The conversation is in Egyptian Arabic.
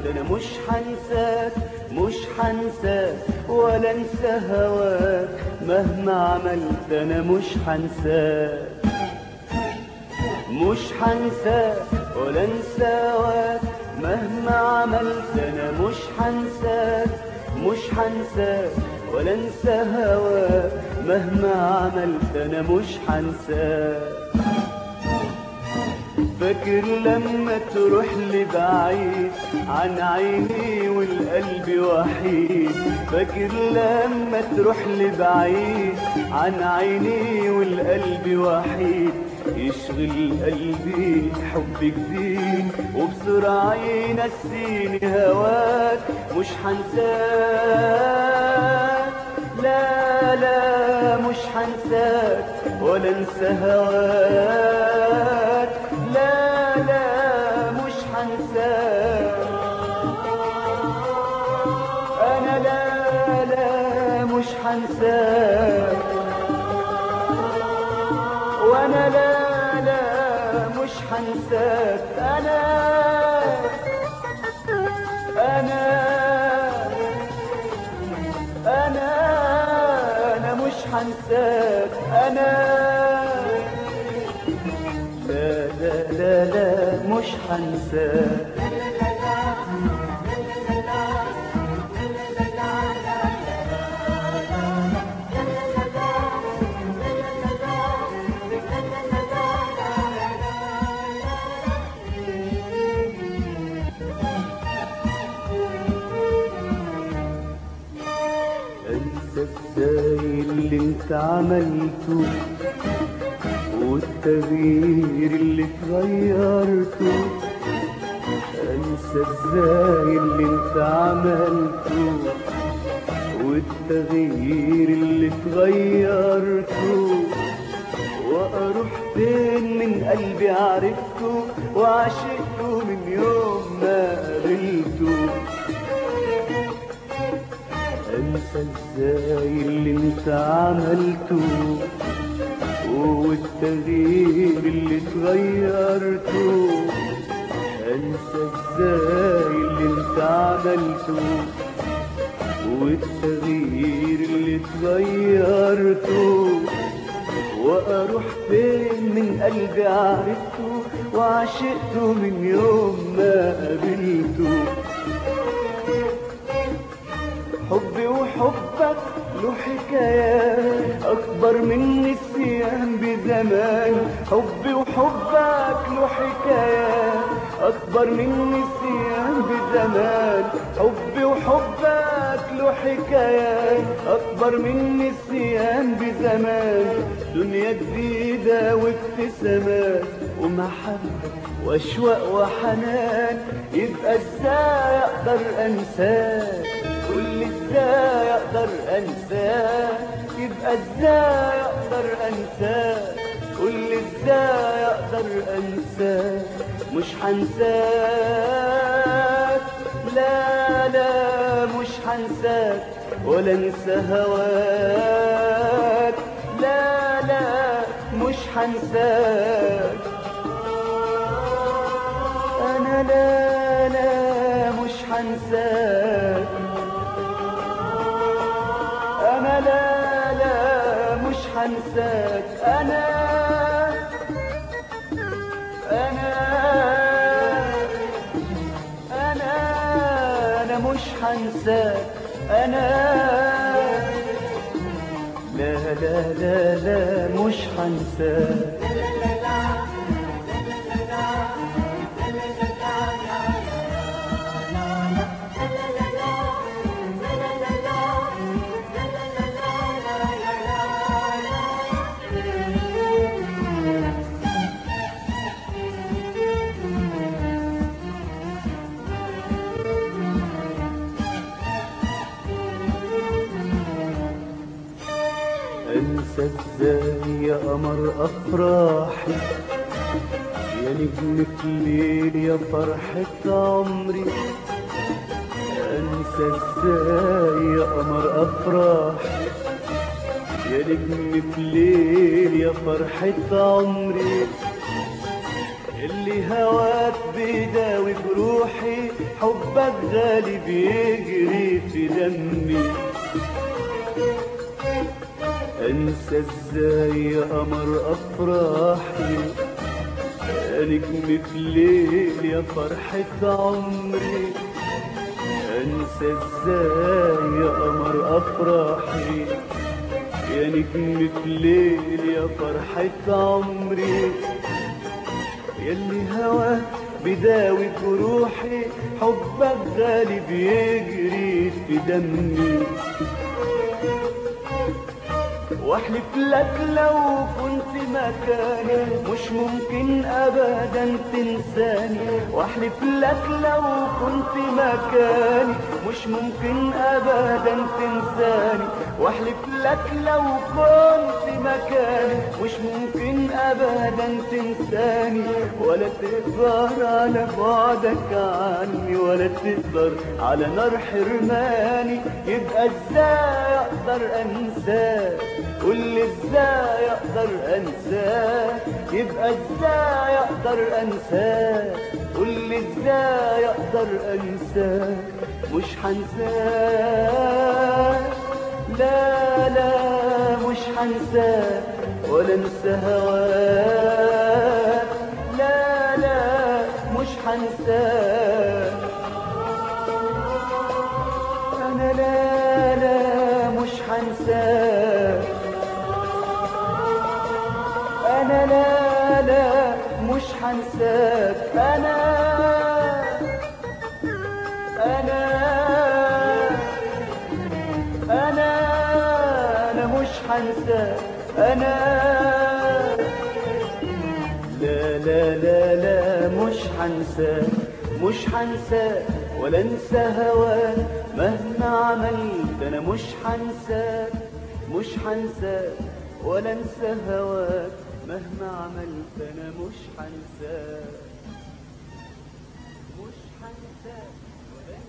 ده انا مش حنساك مش حنساك ولا انسى هواك مهما عملت انا مش حنساك مش حنساك ولا انسى هواك مهما عملت انا مش حنساك مش حنساك ولا انسى هواك مهما عملت انا مش حنساك فاكر لما تروح لي بعيد عن عيني والقلب وحيد فاكر لما تروح لي بعيد عن عيني والقلب وحيد يشغل قلبي حب جديد وبسرعة ينسيني هواك مش حنساك لا لا مش حنساك ولا انسى هواك لا لا مش حنساك انا لا لا مش حنساك وانا لا لا مش حنساك انا انا انا انا مش حنساك انا لا لا لا لا مش حنساك انسى ازاي اللي انت عملته والتغيير اللي اتغيرته انسى ازاي اللي انت عملته والتغيير اللي اتغيرته واروح فين من قلبي عرفته وعشقته من يوم ما قابلته انسى ازاي اللي انت عملته والتغيير اللي اتغيرته انسى ازاي اللي انت عملته والتغيير اللي اتغيرته واروح فين من قلبي عرفته وعشقته من يوم ما قابلته حبي وحبك له حكايات أكبر من نسيان بزمان حبي وحبك له حكايات أكبر من نسيان بزمان حبي وحبك له حكايات أكبر من نسيان بزمان دنيا جديدة وابتسامات ومحبة وأشواق وحنان يبقى ازاي أقدر أنساك قول لي ازاي اقدر انساك يبقى ازاي اقدر انساك قول لي ازاي اقدر انساك مش حنساك لا لا مش حنساك ولا انسى هواك لا لا مش حنساك انا لا لا مش حنساك انا لا لا مش حنساك انا انا انا انا مش حنساك انا لا لا لا لا مش حنساك انسى ازاي يا قمر افراحي يا نجم في الليل يا فرحة عمري انسى ازاي يا قمر افراحي يا نجم في الليل يا فرحة عمري اللي هواك بيداوي بروحي حبك غالي بيجري في دمي انسى ازاي يا قمر افراحي يا نجم في ليل يا فرحة عمري انسى ازاي يا قمر افراحي يا نجم في ليل يا فرحة عمري يلي هواك بداوي جروحي حبك غالي بيجري في دمي واحلف لك لو كنت مكاني مش ممكن ابدا تنساني واحلف لك لو كنت مكاني مش ممكن ابدا تنساني واحلف لك لو كنت مكاني مش ممكن ابدا تنساني ولا تقدر على بعدك عني ولا تقدر على نار حرماني يبقى ازاي اقدر انساك قول لي ازاي اقدر انساك يبقى ازاي اقدر انساك قول لي ازاي اقدر انساك مش هنساك لا لا مش هنساك ولا انسى هواك لا لا مش هنساك انا لا لا مش هنساك انا لا لا مش هنساك انا انا انا انا مش هنساك انا لا لا لا لا مش هنساك مش هنساك ولا انسى هواك مهما عملت انا مش هنساك مش هنساك ولا انسى هواك مهما عملت انا مش هنساك مش هنساك